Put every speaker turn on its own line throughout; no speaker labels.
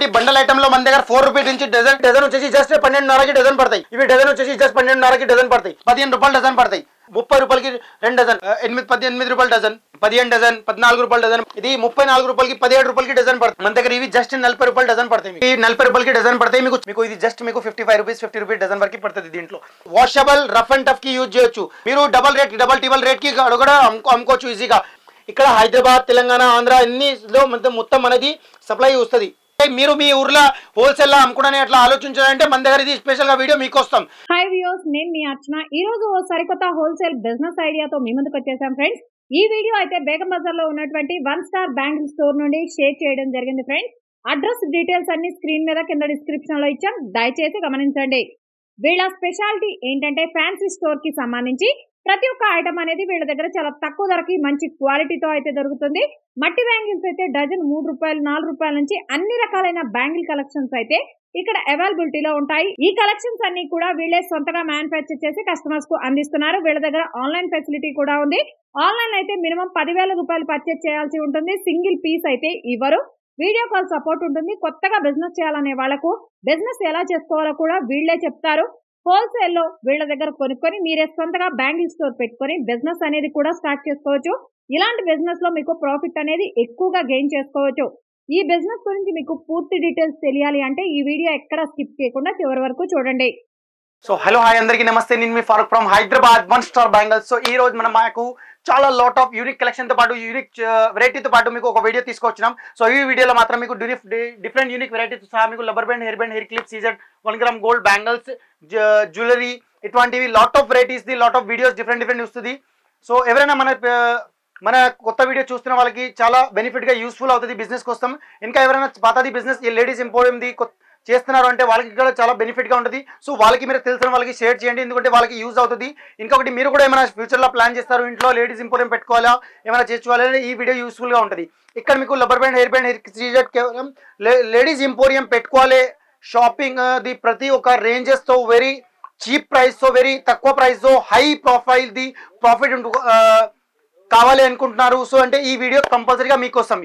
ఈ bundle item లో మన దగ్గర ఫోర్ రూపీస్ నుంచి డజన్ డజన్ వచ్చేసి జస్ట్ పన్నెండున్నరకి డజన్ పడతాయి ఇవి డజన్ వచ్చేసి జస్ట్ పన్నెండున్నరకి డజన్ పడతాయి పదిహేను రూపాయలు డజన్ పడతాయి ముప్పై రూపాయలకి రెండు డజన్ ఆ, ఎనిమిది పద్దెనిమిది రూపాయలు డజన్ పదిహేను డజన్ పద్నాలుగు రూపాయలు డజన్ ఇది ముప్పై నాలుగు రూపాయలకి పదిహేడు రూపాయలకి డజన్ పడుతుంది మన దగ్గర ఇవి జస్ట్ నలభై రూపాయలు డజన్ పడతాయి ఈ నలభై రూపాయలకి డజన్ పడతాయి మీకు మీకు ఇది జస్ట్ మీకు fifty five rupees fifty rupees dozen వరకు పడుతుంది దీంట్లో వాషబుల్ రఫ్ అండ్ టఫ్ కి యూజ్ చేయొచ్చు మీరు double rate double triple rate కి కూడా అమ్ముకో అమ్ముకోవచ్చు ఈజీగా ఇక్కడ హైదరాబాద్ తెలంగాణ ఆంధ్ర అన్నిలో మొత్తం మొత్తం అనేది సప్లై వస్తుంది మీరు మీ ఊర్లో హోల్సేల్ లో అమ్ముకోవడానికి అట్లా ఆలోచించాలంటే మన దగ్గర ఇది స్పెషల్ గా వీడియో మీకు వస్తాం
హాయ్ వ్యూస్ నేను మీ అర్చన ఈ రోజు ఓ సరికొత్త హోల్సేల్ బిజినెస్ ఐడియాతో మీ ముందుకు వచ్చేసాం ఫ్రెండ్స్ ఈ వీడియో అయితే బేగం బజార్ లో ఉన్నటువంటి వన్ స్టార్ బ్యాంగిల్ స్టోర్ నుండి షేర్ చేయడం జరిగింది ఫ్రెండ్స్ అడ్రస్ డీటెయిల్స్ అన్ని స్క్రీన్ మీద కింద డిస్క్రిప్షన్ లో ఇచ్చాం దయచేసి గమనించండి వీళ్ళ స్పెషాలిటీ ఏంటంటే ఫ్యాన్సీ స్టోర్ కి సంబంధించి ప్రతి ఒక్క ఐటమ్ అనేది వీళ్ళ దగ్గర చాలా తక్కువ ధరకి మంచి క్వాలిటీతో అయితే దొరుకుతుంది మట్టి బ్యాంగిల్స్ అయితే డజన్ మూడు రూపాయలు నాలుగు రూపాయల నుంచి అన్ని రకాలైన బ్యాంగిల్ కలెక్షన్స్ అయితే ఇక్కడ అవైలబిలిటీలో ఉంటాయి ఈ కలెక్షన్స్ అన్ని కూడా వీళ్ళే సొంతగా మ్యానుఫ్యాక్చర్ చేసి కస్టమర్స్ కు అందిస్తున్నారు వీళ్ళ దగ్గర ఆన్లైన్ ఫెసిలిటీ కూడా ఉంది ఆన్లైన్ అయితే మినిమం పదివేల రూపాయలు పర్చేజ్ చేయాల్సి ఉంటుంది సింగిల్ పీస్ అయితే ఇవ్వరు వీడియో కాల్ సపోర్ట్ ఉంటుంది కొత్తగా బిజినెస్ చేయాలనే వాళ్ళకు బిజినెస్ ఎలా చేసుకోవాలో కూడా వీళ్ళే చెప్తారు హోల్సేల్ లో వీళ్ళ దగ్గర కొనుక్కొని మీరే సొంతగా బ్యాంగిల్ స్టోర్ పెట్టుకొని బిజినెస్ అనేది కూడా స్టార్ట్ చేసుకోవచ్చు ఇలాంటి బిజినెస్ లో మీకు ప్రాఫిట్ అనేది ఎక్కువగా గెయిన్ చేసుకోవచ్చు ఈ బిజినెస్ గురించి మీకు పూర్తి డీటెయిల్స్ తెలియాలి అంటే ఈ వీడియో ఎక్కడ స్కిప్ చేయకుండా చివరి వరకు చూడండి
సో హలో హాయ్ అందరికీ నమస్తే నేను మీ Farooq from Hyderabad one star bangles so ఈ రోజు మనం మాకు చాలా లాట్ ఆఫ్ యూనిక్ కలెక్షన్ తో పాటు యూనిక్ వెరైటీతో పాటు మీకు ఒక వీడియో తీసుకొచ్చినాం సో ఈ వీడియోలో మాత్రం మీకు డిఫరెంట్ యూనిక్ వెరైటీతో సహా మీకు rubber band hair band hair clip season one gram gold bangles jewellery ఇటువంటివి lot of varieties the lot of videos different different వస్తుంది సో ఎవరైనా మన uh, మన కొత్త వీడియో చూస్తున్న వాళ్ళకి చాలా బెనిఫిట్ గా యూస్ఫుల్ అవుతుంది బిజినెస్ కోసం ఇంకా ఎవరైనా పాతది బిజినెస్ లేడీస్ ఇంపోరియంది చేస్తున్నారు అంటే వాళ్ళకి కూడా చాలా బెనిఫిట్ గా ఉంటుంది సో వాళ్ళకి మీరు తెలిసిన వాళ్ళకి షేర్ చేయండి ఎందుకంటే వాళ్ళకి యూజ్ అవుతుంది ఇంకొకటి మీరు కూడా ఏమైనా ఫ్యూచర్ లో ప్లాన్ చేస్తారు ఇంట్లో లేడీస్ ఇంపోరియం పెట్టుకోవాలా ఏమైనా చేసుకోవాలా ఈ వీడియో యూస్ఫుల్ గా ఉంటుంది ఇక్కడ మీకు rubber band hair band hair సీజెట్ కేవలం లేడీస్ ఇంపోరియం పెట్టుకోవాలి షాపింగ్ ది ప్రతి ఒక్క రేంజెస్ తో వెరీ చీప్ ప్రైస్ తో వెరీ తక్కువ ప్రైస్ తో హై ప్రొఫైల్ ది ప్రాఫిట్ కావాలి అనుకుంటున్నారు సో అంటే ఈ వీడియో కంపల్సరీగా మీకోసం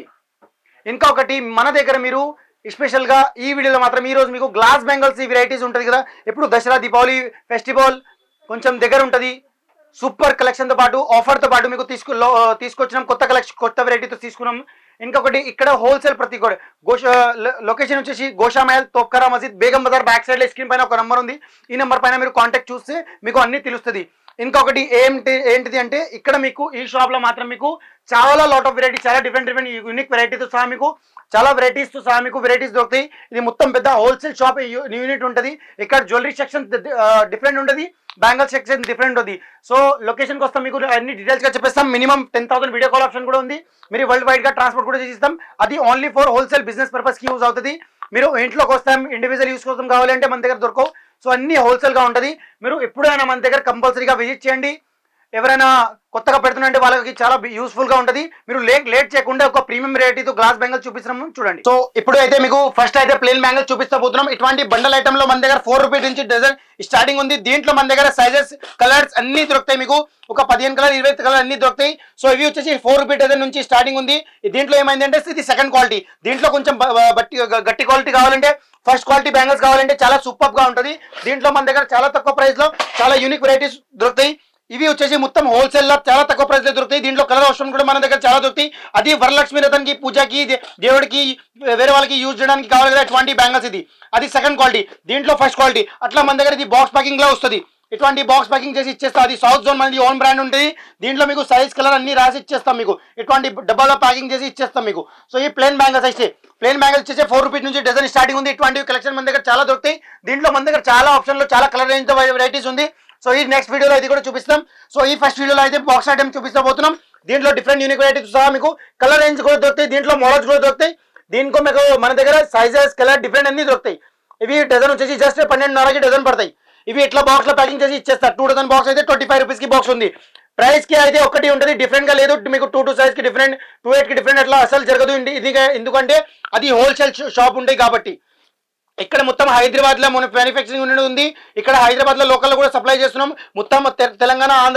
ఇంకొకటి మన దగ్గర మీరు స్పెషల్ గా ఈ వీడియోలో మాత్రం ఈ రోజు మీకు గ్లాస్ బెంగల్స్ ఈ వెరైటీస్ ఉంటుంది కదా ఎప్పుడు దసరా దీపావళి ఫెస్టివల్ కొంచెం దగ్గర ఉంటుంది సూపర్ కలెక్షన్ తో పాటు ఆఫర్ తో పాటు మీకు తీసుకు లో- తీసుకొచ్చినాం కొత్త కలెక్షన్ కొత్త వెరైటీతో తీసుకున్నాం ఇంకొకటి ఇక్కడ హోల్సేల్ ప్రతి కూడా గోష లొకేషన్ వచ్చేసి గోషామహల్ తోక్కరా మసీద్ Begum Bazaar back side screen పైన ఒక నెంబర్ ఉంది ఈ నెంబర్ పైన మీరు కాంటాక్ట్ చూస్తే మీకు అన్ని తెలుస్తుంది ఇంకొకటి ఏంటి ఏంటిది అంటే ఇక్కడ మీకు ఈ షాప్ లో మాత్రం మీకు చాలా లాట్ ఆఫ్ వెరైటీ చాలా డిఫరెంట్ డిఫరెంట్ యూనిక్ వెరైటీతో సహా మీకు చాలా varieties తో సహా మీకు వెరైటీస్ దొరుకుతాయి ఇది మొత్తం పెద్ద హోల్సేల్ షాప్ యూనిట్ ఉంటుంది ఇక్కడ జ్యువెలరీ సెక్షన్ డిఫరెంట్ ఉంటుంది బ్యాంగల్ సెక్షన్ డిఫరెంట్ ఉంది సో లొకేషన్కి వస్తాం మీకు అన్ని డీటెయిల్స్ గా చెప్పేస్తాం minimum ten thousand video call option కూడా ఉంది మీరు వరల్డ్ వైడ్ గా ట్రాన్స్పోర్ట్ కూడా చేసిస్తాం అది only for wholesale business purpose కి యూజ్ అవుతుంది మీరు ఇంట్లోకి వస్తాం ఇండివిజువల్ యూస్ కోసం కావాలంటే మన దగ్గర దొరకవు సో అన్ని హోల్సేల్ గా ఉంటుంది మీరు ఎప్పుడైనా మన దగ్గర కంపల్సరీగా విజిట్ చేయండి ఎవరైనా కొత్తగా పెడుతున్నారంటే వాళ్ళకి చాలా యూస్ఫుల్ గా ఉంటుంది మీరు లేట్ లేట్ చేయకుండా ఒక ప్రీమియం రేటీతో గ్లాస్ బ్యాంగిల్ చూపిస్తున్నాము చూడండి సో ఇప్పుడు అయితే మీకు ఫస్ట్ అయితే ప్లేన్ బ్యాంగిల్ చూపిస్తా పోతున్నాం ఇటువంటి బండల్ ఐటమ్ లో మన దగ్గర ఫోర్ రూపీస్ నుంచి డజన్ స్టార్టింగ్ ఉంది దీంట్లో మన దగ్గర సైజెస్ కలర్స్ అన్ని దొరుకుతాయి మీకు ఒక పదిహేను కలర్ ఇరవై కలర్ అన్ని దొరుకుతాయి సో ఇవి వచ్చేసి ఫోర్ రూపీ డజన్ నుంచి స్టార్టింగ్ ఉంది దీంట్లో ఏమైందంటే ఇది సెకండ్ క్వాలిటీ దీంట్లో కొంచెం బ- బ- బట్టి గట్టి క్వాలిటీ కావాలంటే ఫస్ట్ క్వాలిటీ బ్యాంగిల్స్ కావాలంటే చాలా సూపర్ గా ఉంటుంది దీంట్లో మన దగ్గర చాలా తక్కువ ప్రైస్ లో చాలా యూనిక్ వెరైటీస్ దొరుకుతాయి ఇవి వచ్చేసి మొత్తం హోల్సేల్ లో చాలా తక్కువ ప్రైస్ లో దొరుకుతాయి దీంట్లో కలర్ ఆప్షన్ కూడా మన దగ్గర చాలా దొరుకుతాయి అది వరలక్ష్మి రథన్కి పూజకి దే- దేవుడికి వేరే వాళ్ళకి యూజ్ చేయడానికి కావాలి కదా ఇటువంటి బ్యాంగిల్స్ ఇది అది సెకండ్ క్వాలిటీ దీంట్లో ఫస్ట్ క్వాలిటీ అట్లా మన దగ్గర ఇది బాక్స్ ప్యాకింగ్ లో వస్తుంది ఇటువంటి బాక్స్ ప్యాకింగ్ చేసి ఇచ్చేస్తాం అది సౌత్ జోన్ మనది ఓన్ బ్రాండ్ ఉంటుంది దీంట్లో మీకు సైజ్ కలర్ అన్ని రాసి ఇచ్చేస్తాం మీకు ఇటువంటి డబ్బాలో ప్యాకింగ్ చేసి ఇచ్చేస్తాం మీకు సో ఈ ప్లేన్ బ్యాంగిల్స్ అయితే ప్లేన్ బ్యాంగిల్స్ వచ్చేసి ఫోర్ రూపీస్ నుంచి డజన్ స్టార్టింగ్ ఉంది ఇటువంటి కలెక్షన్ మన దగ్గర చాలా దొరుకుతాయి దీంట్లో మన దగ్గర చాలా ఆప్షన్లు చాలా కలర్ రేంజ్ వెరైటీస్ ఉంది సో ఈ నెక్స్ట్ వీడియోలో ఇది కూడా చూపిస్తాం సో ఈ ఫస్ట్ వీడియోలో అయితే బాక్స్ ఐటమ్ చూపిస్తా పోతున్నాం దీంట్లో డిఫరెంట్ యూనిక్ వెరైటీస్ సహా మీకు కలర్ రేంజ్ కూడా దొరుకుతాయి దీంట్లో మోడల్స్ కూడా దొరుకుతాయి దీనికో మీకు మన దగ్గర సైజెస్ కలర్ డిఫరెంట్ అన్ని దొరుకుతాయి ఇవి డజన్ వచ్చేసి జస్ట్ పన్నెండున్నరకి డజన్ పడతాయి ఇవి ఇట్లా బాక్స్ లో ప్యాకింగ్ చేసి ఇచ్చేస్తారు టూ డజన్ బాక్స్ అయితే ట్వంటీ ఫైవ్ రూపీస్ కి బాక్స్ ఉంది ప్రైస్ కి అయితే ఒకటి ఉంటుంది డిఫరెంట్ గా లేదు మీకు టూ టూ సైజ్ కి డిఫరెంట్ టూ ఎయిట్ కి డిఫరెంట్ అట్లా అసలు జరగదు ఇది ఇది ఎందుకంటే అది హోల్సేల్ షాప్ ఉంటాయి కాబట్టి ఇక్కడ మొత్తం హైదరాబాద్ లో మన మ్యానుఫ్యాక్చరింగ్ యూనిట్ ఉంది ఇక్కడ హైదరాబాద్ లో లోకల్ కూడా సప్లై చేస్తున్నాం మొత్తం తె- తెలంగాణ ఆంధ్ర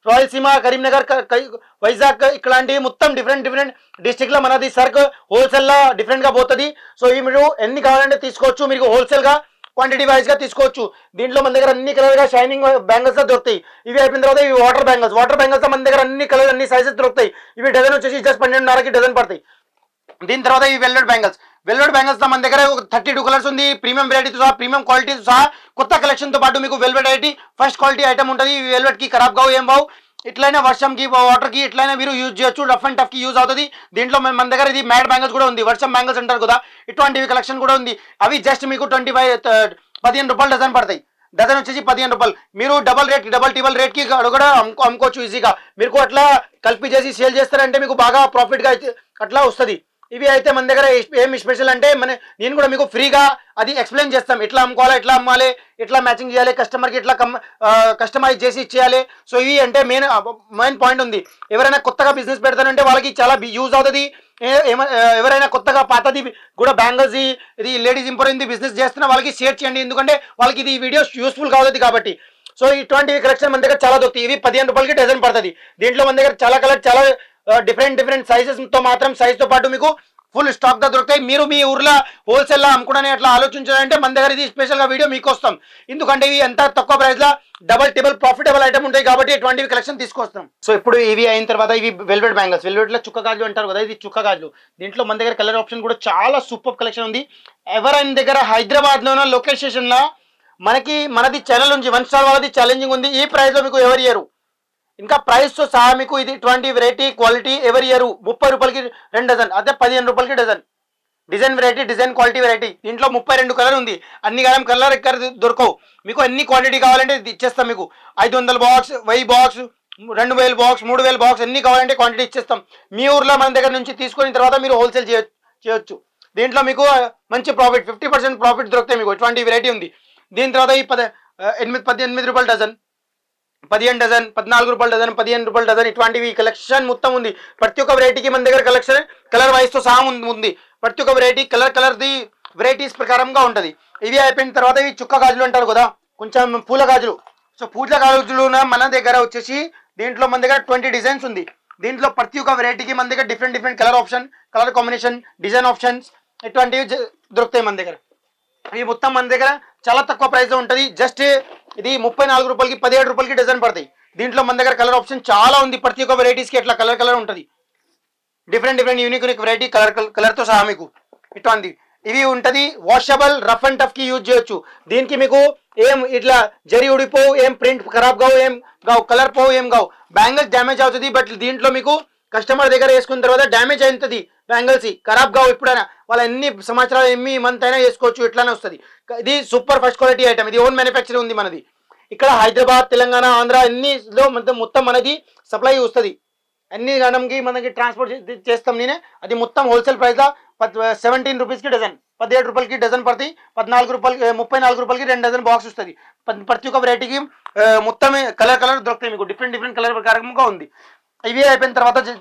రాయలసీమ కరీంనగర్ క- క- వైజాగ్ ఇట్లాంటి మొత్తం డిఫరెంట్ డిఫరెంట్ డిస్టిక్ లో మనది సరుకు హోల్సేల్ లో డిఫరెంట్ గా పోతుంది సో ఈ మీరు ఎన్ని కావాలంటే తీసుకోవచ్చు మీకు హోల్సేల్ గా క్వాంటిటీ వైజ్ గా తీసుకోవచ్చు దీంట్లో మన దగ్గర అన్ని కలర్ గా షైనింగ్ బ్యాంగిల్స్ దొరుకుతాయి ఇవి అయిపోయిన తర్వాత ఇవి వాటర్ బ్యాంగిల్స్ వాటర్ బ్యాంగిల్స్ మన దగ్గర అన్ని కలర్ అన్ని సైజెస్ దొరుకుతాయి ఇవి డజన్ వచ్చేసి జస్ట్ పన్నెండున్నరకి డజన్ పడతాయి దీని తర్వాత ఈ వెల్వెట్ బ్యాంగిల్స్ వెల్వెట్ బ్యాంగిల్స్ మన దగ్గర ఒక థర్టీ టూ కలర్స్ ఉంది ప్రీమియం వెరైటీతో సహా ప్రీమియం క్వాలిటీతో సహా కొత్త కలెక్షన్ తో పాటు మీకు velvet variety first quality item ఉంటుంది ఈ వెల్వెట్ కి ఖరాబ్ కావు ఏం బావు ఇట్లయినా వర్షంకి వాటర్ కి ఇట్లయినా మీరు యూజ్ చేయొచ్చు రఫ్ అండ్ టఫ్ కి యూజ్ అవుతుంది దీంట్లో మన మన దగ్గర ఇది మ్యాట్ బ్యాంగిల్స్ కూడా ఉంది వర్షం బ్యాంగిల్స్ అంటారు కదా ఇటువంటివి కలెక్షన్ కూడా ఉంది అవి జస్ట్ మీకు ట్వంటీ ఫైవ్ పదిహేను రూపాయలు డజన్ పడతాయి డజన్ వచ్చేసి పదిహేను రూపాయలు మీరు double rate double triple rate కి కూడా అమ్ముకో అమ్ముకోవచ్చు ఈజీగా మీకు అట్లా కలిపి చేసి సేల్ చేస్తారంటే మీకు బాగా ప్రాఫిట్ గా అయితే అట్లా వస్తుంది ఇవి అయితే మన దగ్గర ఎస్- ఏం స్పెషల్ అంటే మన నేను కూడా మీకు ఫ్రీగా అది ఎక్స్ప్లెయిన్ చేస్తాం ఎట్లా అమ్ముకోవాలి ఎట్లా అమ్మాలి ఎట్లా మ్యాచింగ్ చేయాలి కస్టమర్కి ఎట్లా కమ్ కస్టమైజ్ చేసి ఇచ్చేయాలి సో ఇవి అంటే మెయిన్ మెయిన్ పాయింట్ ఉంది ఎవరైనా కొత్తగా బిజినెస్ పెడతానంటే వాళ్ళకి చాలా యూజ్ అవుతుంది ఏ- ఏమ- ఎవరైనా కొత్తగా పాతది కూడా బ్యాంగిల్స్ ఇది లేడీస్ ఇంపోరింది బిజినెస్ చేస్తున్న వాళ్ళకి షేర్ చేయండి ఎందుకంటే వాళ్ళకి ఇది వీడియో యూస్ఫుల్ కావుతుంది కాబట్టి సో ఇటువంటి కలెక్షన్ మన దగ్గర చాలా దొరుకుతాయి ఇవి పదిహేను రూపాయలకి డజన్ పడుతుంది దీంట్లో మన దగ్గర చాలా కలర్ చాలా డిఫరెంట్ డిఫరెంట్ సైజెస్ తో మాత్రం size తో పాటు మీకు ఫుల్ స్టాక్ తో దొరుకుతాయి మీరు మీ ఊర్లో హోల్సేల్ లో అమ్ముకోవడానికి అట్లా ఆలోచించాలంటే మన దగ్గర ఇది స్పెషల్ గా వీడియో మీకు వస్తాం ఎందుకంటే ఇవి ఎంత తక్కువ ప్రైస్ లో డబల్ టేబుల్ ప్రాఫిటబుల్ ఐటమ్ ఉంటాయి కాబట్టి ఇటువంటివి కలెక్షన్ తీసుకొస్తాం సో ఇప్పుడు ఇవి అయిన తర్వాత ఇవి వెల్వెట్ బ్యాంగిల్స్ వెల్వెట్ లో చుక్క గాజులు అంటారు కదా ఇది చుక్క గాజులు దీంట్లో మన దగ్గర కలర్ ఆప్షన్ కూడా చాలా సూపర్ కలెక్షన్ ఉంది ఎవరైనా దగ్గర హైదరాబాద్ లో లొకేషన్ లో మనకి మనది ఛానల్ నుంచి వన్ స్టార్ వాళ్ళది ఛాలెంజింగ్ ఉంది ఈ ప్రైస్ లో మీకు ఎవరు ఇయ్యరు ఇంకా ప్రైస్ తో సహా మీకు ఇది ఇటువంటి వెరైటీ క్వాలిటీ ఎవరు ఇయ్యరు ముప్పై రూపాయలకి రెండు డజన్ అదే పదిహేను రూపాయలకి dozen design variety design quality variety దీంట్లో ముప్పై రెండు కలర్ ఉంది అన్ని కాలం కలర్ ఎక్కడ దొరకవు మీకు ఎన్ని క్వాంటిటీ కావాలంటే ఇది ఇచ్చేస్తాం మీకు ఐదు వందల బాక్స్ వెయ్యి బాక్స్ రెండు వేల బాక్స్ మూడు వేల బాక్స్ ఎన్ని కావాలంటే క్వాంటిటీ ఇచ్చేస్తాం మీ ఊర్లో మన దగ్గర నుంచి తీసుకున్న తర్వాత మీరు హోల్సేల్ చేయ చేయొచ్చు దీంట్లో మీకు ఆ, మంచి ప్రాఫిట్ ఫిఫ్టీ పర్సెంట్ ప్రాఫిట్ దొరుకుతాయి మీకు ఇటువంటి వెరైటీ ఉంది దీని తర్వాత ఈ పద ఆ, ఎనిమిది పద్దెనిమిది రూపాయల డజన్ పదిహేను డజన్ పద్నాలుగు రూపాయల డజన్ పదిహేను రూపాయల డజన్ ఇటువంటివి కలెక్షన్ మొత్తం ఉంది ప్రతి ఒక్క వెరైటీకి మన దగ్గర కలెక్షన్ కలర్ వైజ్ తో సహా ఉంది- ఉంది ప్రతి ఒక్క variety colour colour the varieties ప్రకారంగా ఉంటది ఇవి అయిపోయిన తర్వాత ఇవి చుక్క గాజులు అంటారు కదా కొంచెం పూల గాజులు సో పూల గాజులు మన దగ్గర వచ్చేసి దీంట్లో మన దగ్గర ట్వంటీ డిజైన్స్ ఉంది దీంట్లో ప్రతి ఒక్క వెరైటీకి మన దగ్గర different different colour option colour combination design options ఇటువంటివి జ- దొరుకుతాయి మన దగ్గర ఇవి మొత్తం మన దగ్గర చాలా తక్కువ ప్రైస్ లో ఉంటది జస్ట్ ఇది ముప్పై నాలుగు రూపాయలకి పదిహేడు రూపాయలకి డజన్ పడతాయి దీంట్లో మన దగ్గర కలర్ ఆప్షన్ చాలా ఉంది ప్రతి ఒక్క వెరైటీస్ కి ఇట్లా కలర్ కలర్ ఉంటది different different unique unique variety colour colour తో సహా మీకు ఇటువంటి ఇవి ఉంటది వాషబుల్ రఫ్ అండ్ టఫ్ కి యూజ్ చేయొచ్చు దీనికి మీకు ఏం ఇట్లా జరి ఉడిపోవు ఏం ప్రింట్ ఖరాబ్ కావు ఏం కావు కలర్ పోవు ఏం కావు బ్యాంగిల్స్ డ్యామేజ్ అవుతుంది బట్ దీంట్లో మీకు కస్టమర్ దగ్గర వేసుకున్న తర్వాత డ్యామేజ్ అవుతుంది బ్యాంగిల్స్ ఖరాబ్ కావు ఎప్పుడైనా వాళ్ళ ఎన్ని సంవత్సరాలు ఎన్ని మంత్ అయినా వేసుకోవచ్చు ఇట్లానే వస్తుంది ఇది సూపర్ ఫస్ట్ క్వాలిటీ ఐటమ్ ఇది ఓన్ మ్యానుఫ్యాక్చర్ ఉంది మనది ఇక్కడ హైదరాబాద్ తెలంగాణ ఆంధ్ర అన్నిలో మొత్తం మొత్తం మనది సప్లై వస్తుంది అన్ని గణంకి మనకి ట్రాన్స్పోర్ట్ చే- చేస్తాం నేనే అది మొత్తం హోల్సేల్ ప్రైస్ సెవెంటీన్ రూపీస్కి డజన్ పదిహేడు రూపాయలకి డజన్ పడతాయి పద్నాలుగు రూపాయలకి ముప్పై నాలుగు రూపాయలకి రెండు డజన్ బాక్స్ వస్తుంది ప- ప్రతి ఒక్క వెరైటీకి మొత్తం కలర్ కలర్ దొరుకుతాయి మీకు డిఫరెంట్ డిఫరెంట్ కలర్ ప్రకారంగా ఉంది ఇవి అయిపోయిన తర్వాత జ-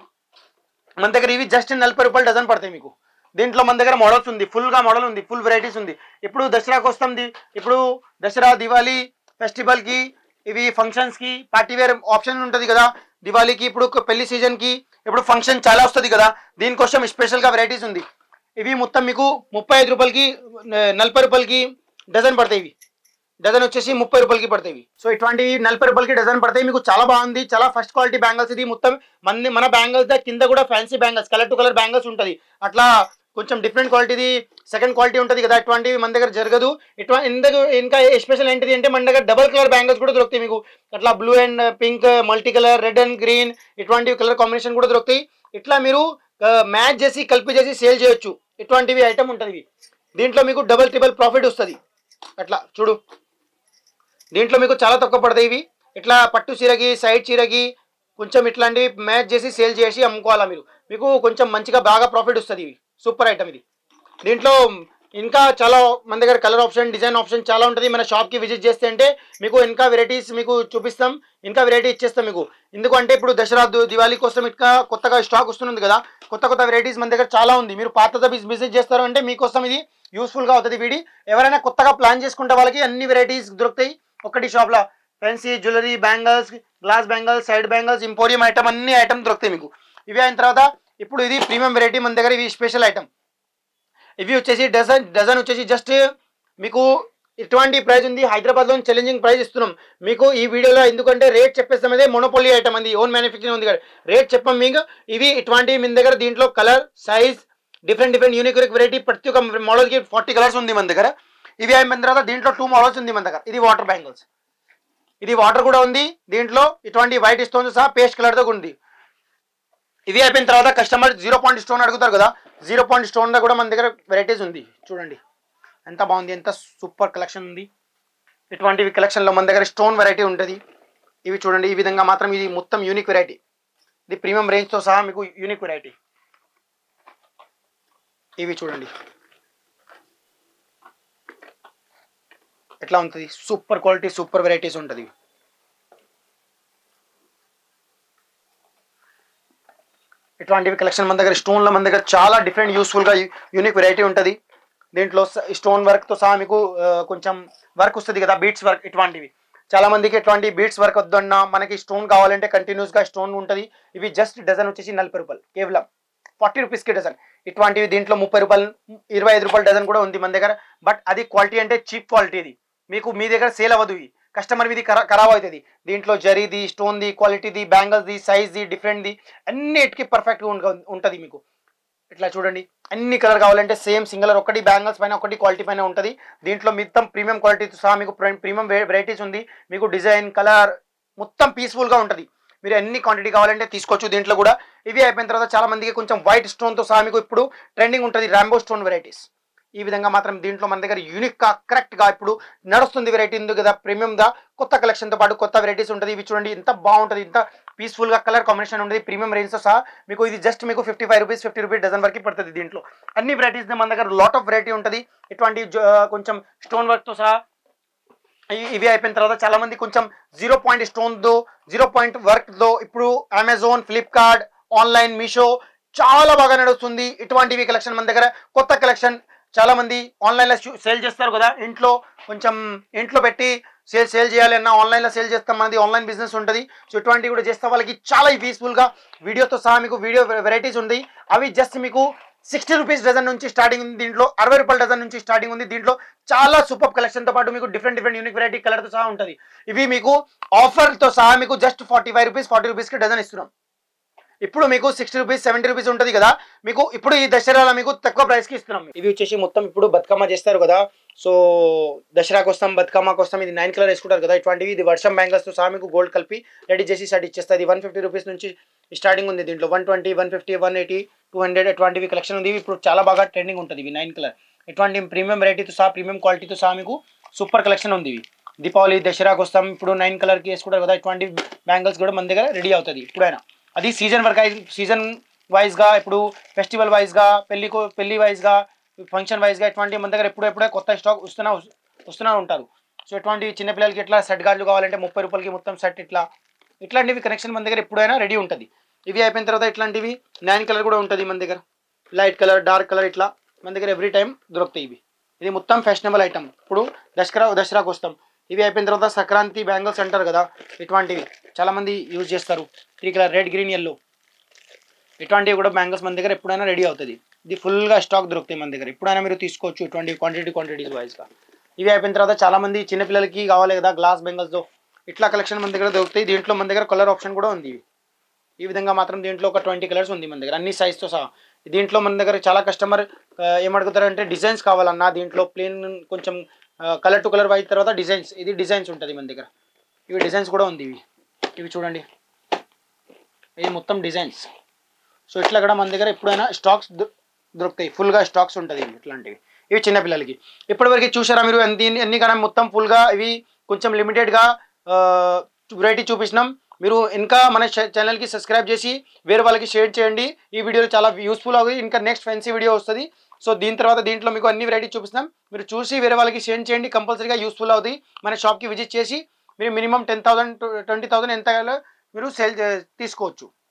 మన దగ్గర ఇవి జస్ట్ నలభై రూపాయలు డజన్ పడతాయి మీకు దీంట్లో మన దగ్గర మోడల్స్ ఉంది ఫుల్ గా మోడల్ ఉంది ఫుల్ వెరైటీస్ ఉంది ఇప్పుడు దసరాకి వస్తుంది ఇప్పుడు దసరా దివాళీ ఫెస్టివల్ కి ఇవి ఫంక్షన్స్ కి పార్టీ వేర్ ఆప్షన్ ఉంటుంది కదా దివాళీకి ఇప్పుడు ఒక పెళ్లి సీజన్ కి ఇప్పుడు ఫంక్షన్ చాలా వస్తుంది కదా దీనికోసం స్పెషల్ గా వెరైటీస్ ఉంది ఇవి మొత్తం మీకు ముప్పై ఐదు రూపాయలకి న- నలభై రూపాయలకి డజన్ పడతాయి ఇవి డజన్ వచ్చేసి ముప్పై రూపాయలకి పడతాయి ఇవి. సో ఇటువంటి నలభై రూపాయలకి డజన్ పడతాయి మీకు చాలా బాగుంది చాలా ఫస్ట్ క్వాలిటీ బ్యాంగిల్స్ ఇది మొత్తం మన మన బ్యాంగిల్స్ దా కింద కూడా fancy bangles colour to colour bangles ఉంటుంది అట్లా కొంచెం డిఫరెంట్ క్వాలిటీది సెకండ్ క్వాలిటీ ఉంటుంది కదా అటువంటివి మన దగ్గర జరగదు ఇట్లా ఇందుకు ఇంకా స్పెషల్ ఏంటిది అంటే మన దగ్గర డబల్ కలర్ బ్యాంగిల్స్ కూడా దొరుకుతాయి మీకు అట్లా blue and pink multi colour red and green ఇటువంటి కలర్ కాంబినేషన్ కూడా దొరుకుతాయి ఇట్లా మీరు మ్యాచ్ చేసి కలిపి చేసి సేల్ చేయొచ్చు ఇటువంటివి ఐటమ్ ఉంటుంది ఇవి. దీంట్లో మీకు డబల్ ట్రిబల్ ప్రాఫిట్ వస్తుంది అట్లా చూడు దీంట్లో మీకు చాలా తక్కువ పడతాయి ఇవి ఇట్లా పట్టు చీరకి సైడ్ చీరకి కొంచెం ఇట్లాంటివి మ్యాచ్ చేసి సేల్ చేసి అమ్ముకోవాలా మీరు మీకు కొంచెం మంచిగా బాగా ప్రాఫిట్ వస్తుంది ఇవి సూపర్ ఐటమ్ ఇది దీంట్లో ఇంకా చాలా మన దగ్గర కలర్ ఆప్షన్ డిజైన్ ఆప్షన్ చాలా ఉంటుంది మన షాప్కి విజిట్ చేస్తే అంటే మీకు ఇంకా వెరైటీస్ మీకు చూపిస్తాం ఇంకా వెరైటీ ఇచ్చేస్తాం మీకు ఎందుకంటే ఇప్పుడు దసరా దు- దివాళీ కోసం ఇంకా కొత్తగా స్టాక్ వస్తుంది కదా కొత్త కొత్త వెరైటీస్ మన దగ్గర చాలా ఉంది మీరు పాతగా బిజినెస్ చేస్తారు అంటే మీకోసం ఇది యూస్ఫుల్గా అవుతుంది వీడి ఎవరైనా కొత్తగా ప్లాన్ చేసుకుంటే వాళ్ళకి అన్ని వెరైటీస్ దొరుకుతాయి ఒకటి షాప్లో fancy jewellery bangles glass bangles side bangles emporium item అన్ని ఐటమ్ దొరుకుతాయి మీకు ఇవి అయిన తర్వాత ఇప్పుడు ఇది ప్రీమియం వెరైటీ మన దగ్గర ఇవి స్పెషల్ ఐటమ్ ఇవి వచ్చేసి డజన్ డజన్ వచ్చేసి జస్ట్ మీకు ఇటువంటి ప్రైస్ ఉంది హైదరాబాద్లో ఛాలెంజింగ్ ప్రైస్ ఇస్తున్నాం మీకు ఈ వీడియోలో ఎందుకంటే రేట్ చెప్పేస్తాం అదే మొనోపొలి ఐటమ్ అంది ఓన్ మ్యానుఫ్యాక్చరింగ్ ఉంది కదా రేట్ చెప్పాం మీకు ఇవి ఇటువంటి మీ దగ్గర దీంట్లో colour size different different unique unique variety ప్రతి ఒక్క మోడల్కి ఫార్టీ కలర్స్ ఉంది మన దగ్గర ఇవి అయిన తర్వాత దీంట్లో టూ మోడల్స్ ఉంది మన దగ్గర ఇది వాటర్ బ్యాంగిల్స్ ఇది వాటర్ కూడా ఉంది దీంట్లో ఇటువంటి వైట్ స్టోన్స్ సహా పేస్ట్ కలర్తో ఉంది ఇవి అయిపోయిన తర్వాత కస్టమర్ జీరో పాయింట్ స్టోన్ అడుగుతారు కదా జీరో పాయింట్ స్టోన్ కూడా మన దగ్గర వెరైటీస్ ఉంది చూడండి ఎంత బాగుంది ఎంత సూపర్ కలెక్షన్ ఉంది ఇటువంటివి కలెక్షన్లో మన దగ్గర స్టోన్ వెరైటీ ఉంటుంది ఇవి చూడండి ఈ విధంగా మాత్రం ఇది మొత్తం యూనిక్ వెరైటీ ఇది ప్రీమియం రేంజ్తో సహా మీకు యూనిక్ వెరైటీ ఇవి చూడండి ఎట్లా ఉంటుంది సూపర్ క్వాలిటీ సూపర్ వెరైటీస్ ఉంటుంది ఇటువంటివి కలెక్షన్ మన దగ్గర స్టోన్లో మన దగ్గర చాలా డిఫరెంట్ యూస్ఫుల్గా యూనిక్ వెరైటీ ఉంటుంది దీంట్లో స్టోన్ వర్క్తో సహా మీకు ఆ, కొంచెం వర్క్ వస్తుంది కదా బీట్స్ వర్క్ ఇటువంటివి చాలా మందికి ఇటువంటి బీట్స్ వర్క్ వద్దన్నా మనకి స్టోన్ కావాలంటే కంటిన్యూస్గా స్టోన్ ఉంటుంది ఇవి జస్ట్ డజన్ వచ్చేసి నలభై రూపాయలు కేవలం ఫార్టీ రూపీస్కి డజన్ ఇటువంటివి దీంట్లో ముప్పై రూపాయలు ఇరవై ఐదు రూపాయల డజన్ కూడా ఉంది మన దగ్గర బట్ అది క్వాలిటీ అంటే చీప్ క్వాలిటీ ఇది మీకు మీ దగ్గర సేల్ అవ్వదు ఇవి కస్టమర్ మీది ఖరా ఖరాబ్ అవుతుంది దీంట్లో జరీది స్టోన్ది క్వాలిటీది బ్యాంగిల్స్ది సైజ్ది డిఫరెంట్ది అన్నిటికీ పర్ఫెక్ట్గా ఉంటుంది మీకు ఇట్లా చూడండి అన్ని కలర్ కావాలంటే సేమ్ సింగల్ ఒకటి బ్యాంగిల్స్ పైన ఒకటి క్వాలిటీ పైన ఉంటుంది దీంట్లో మొత్తం ప్రీమియం క్వాలిటీతో సహా మీకు ప్రీమియం వెరైటీస్ ఉంది మీకు డిజైన్ కలర్ మొత్తం పీస్ఫుల్గా ఉంటుంది మీరు ఎన్ని క్వాంటిటీ కావాలంటే తీసుకోవచ్చు దీంట్లో కూడా ఇవి అయిపోయిన తర్వాత చాలా మందికి కొంచెం వైట్ స్టోన్తో సహా మీకు ఇప్పుడు ట్రెండింగ్ ఉంటుంది రాంబో స్టోన్ వెరైటీస్ ఈ విధంగా మాత్రం దీంట్లో మన దగ్గర యూనిక్గా కరెక్ట్గా ఇప్పుడు నడుస్తుంది వెరైటీ ఉంది కదా ప్రీమియంగా కొత్త కలెక్షన్తో పాటు కొత్త వెరైటీస్ ఉంటుంది ఇవి చూడండి ఇంత బాగుంటుంది ఇంత పీస్ఫుల్గా కలర్ కాంబినేషన్ ఉంటుంది ప్రీమియం రేంజ్తో సహా మీకు ఇది జస్ట్ మీకు fifty five rupees fifty rupees dozen వరకు పడుతుంది దీంట్లో అన్ని వెరైటీస్ మన దగ్గర లాట్ ఆఫ్ వెరైటీ ఉంటుంది ఇటువంటి జ- కొంచెం స్టోన్ వర్క్తో సహా ఇ- ఇవి అయిపోయిన తర్వాత చాలా మంది కొంచెం జీరో పాయింట్ స్టోన్ దో జీరో పాయింట్ వర్క్ దో ఇప్పుడు అమెజాన్ ఫ్లిప్కార్ట్ ఆన్లైన్ మీషో చాలా బాగా నడుస్తుంది ఇటువంటివి కలెక్షన్ మన దగ్గర కొత్త కలెక్షన్ చాలా మంది ఆన్లైన్లో సేల్ చేస్తారు కదా ఇంట్లో కొంచెం ఇంట్లో పెట్టి సేల్ సేల్ చేయాలి అన్న ఆన్లైన్లో సేల్ చేస్తాం మనది ఆన్లైన్ బిజినెస్ ఉంటుంది సో ఇటువంటివి కూడా చేస్తే వాళ్ళకి చాలా పీస్ఫుల్గా వీడియోతో సహా మీకు వీడియో వెరైటీస్ ఉంది అవి జస్ట్ మీకు సిక్స్టీ రూపీస్ డజన్ నుంచి స్టార్టింగ్ ఉంది దీంట్లో అరవై రూపాయల డజన్ నుంచి స్టార్టింగ్ ఉంది దీంట్లో చాలా సూపర్ కలెక్షన్తో పాటు మీకు డిఫరెంట్ డిఫరెంట్ యూనిక్ వెరైటీ కలర్తో సహా ఉంటుంది ఇవి మీకు ఆఫర్తో సహా మీకు just forty five rupees forty రూపీస్కి డజన్ ఇస్తున్నాం ఇప్పుడు మీకు సిక్స్టీ రూపీస్ సెవెంటీ రూపీస్ ఉంటుంది కదా మీకు ఇప్పుడు ఈ దసరాలో మీకు తక్కువ ప్రైస్కి ఇస్తున్నాం ఇవి వచ్చేసి మొత్తం ఇప్పుడు బతుకమ్మ చేస్తారు కదా సో దసరాకి వస్తాం బతుకమ్మకి వస్తాం ఇది నైన్ కలర్ వేసుకుంటారు కదా ఇటువంటివి ఇది వర్షం బ్యాంగిల్స్తో సహా మీకు గోల్డ్ కలిపి రెడీ చేసి సెట్ ఇచ్చేస్తుంది వన్ ఫిఫ్టీ రూపీస్ నుంచి స్టార్టింగ్ ఉంది దీంట్లో one twenty one fifty one eighty two hundred అటువంటివి కలెక్షన్ ఉంది ఇవి ఇప్పుడు చాలా బాగా ట్రెండింగ్ ఉంటుంది ఇవి నైన్ కలర్ ఇటువంటి ప్రీమియం వెరైటీతో సహా ప్రీమియం క్వాలిటీతో సహా మీకు సూపర్ కలెక్షన్ ఉంది ఇవి దీపావళి దసరాకి వస్తాం ఇప్పుడు నైన్ కలర్కి వేసుకుంటారు కదా ఇటువంటి బ్యాంగిల్స్ కూడా మన దగ్గర రెడీ అవుతుంది ఇప్పుడైనా అది సీజన్ వర్క్ సీజన్ వైజ్గా ఇప్పుడు ఫెస్టివల్ వైజ్గా పెళ్లి పెళ్లి వైజ్గా ఫంక్షన్ వైజ్గా ఇటువంటి మన దగ్గర ఎప్పుడెప్పుడే కొత్త స్టాక్ వస్తున్నా వస్తున్నా ఉంటారు సో ఇటువంటి చిన్నపిల్లలకి ఎట్లా సెట్ గాజులు కావాలంటే ముప్పై రూపాయలకి మొత్తం సెట్ ఇట్లా ఇట్లాంటివి కనెక్షన్ మన దగ్గర ఎప్పుడైనా రెడీ ఉంటుంది ఇవి అయిపోయిన తర్వాత ఇట్లాంటివి నైన్ కలర్ కూడా ఉంటుంది మన దగ్గర లైట్ కలర్ డార్క్ కలర్ ఇట్లా మన దగ్గర ఎవ్రీ టైం దొరుకుతాయి ఇవి ఇది మొత్తం ఫ్యాషనబుల్ ఐటమ్ ఇప్పుడు దసరా దసరాకు వస్తాం ఇవి అయిపోయిన తర్వాత సంక్రాంతి బ్యాంగిల్స్ అంటారు కదా ఇటువంటివి చాలామంది యూజ్ చేస్తారు three colour red green yellow ఇటువంటివి కూడా బ్యాంగిల్స్ మన దగ్గర ఎప్పుడైనా రెడీ అవుతుంది ఇది ఫుల్గా స్టాక్ దొరుకుతాయి మన దగ్గర ఎప్పుడైనా మీరు తీసుకోవచ్చు ఇటువంటి క్వాంటిటీ క్వాంటిటీస్ వైజ్గా ఇవి అయిపోయిన తర్వాత చాలామంది చిన్నపిల్లలకి కావాలి కదా గ్లాస్ బెంగల్స్తో ఇట్లా కలెక్షన్ మన దగ్గర దొరుకుతాయి దీంట్లో మన దగ్గర కలర్ ఆప్షన్ కూడా ఉంది ఇవి ఈ విధంగా మాత్రం దీంట్లో ఒక ట్వంటీ కలర్స్ ఉంది మన దగ్గర అన్ని సైజ్తో సహా దీంట్లో మన దగ్గర చాలా కస్టమర్ ఏమడుగుతారంటే డిజైన్స్ కావాలన్నా దీంట్లో ప్లేన్ కొంచెం కలర్ టు కలర్ వైజ్ తర్వాత డిజైన్స్ ఇది డిజైన్స్ ఉంటుంది మన దగ్గర ఇవి డిజైన్స్ కూడా ఉంది ఇవి ఇవి చూడండి ఇది మొత్తం డిజైన్స్ సో ఇట్లా కూడా మన దగ్గర ఎప్పుడైనా స్టాక్స్ దొరుకుతాయి ఫుల్గా స్టాక్స్ ఉంటుంది ఇవి ఇట్లాంటివి ఇవి చిన్నపిల్లలకి ఇప్పటివరకు చూసారా మీరు అన్ని అన్ని కన్నా మొత్తం ఫుల్గా ఇవి కొంచెం లిమిటెడ్గా వెరైటీ చూపించినాం మీరు ఇంకా మన ఛానల్కి సబ్స్క్రైబ్ చేసి వేరే వాళ్ళకి షేర్ చేయండి ఈ వీడియోలో చాలా యూస్ఫుల్ అవుతుంది ఇంకా నెక్స్ట్ ఫ్యాన్సీ వీడియో వస్తుంది సో దీని తర్వాత దీంట్లో మీకు అన్ని వెరైటీ చూపిస్తాం మీరు చూసి వేరే వాళ్ళకి షేర్ చేయండి కంపల్సరీగా యూస్ఫుల్ అవుతుంది మన షాప్కి విజిట్ చేసి మీరు minimum ten thousand twenty thousand ఎంత మీరు సేల్ తీసుకోవచ్చు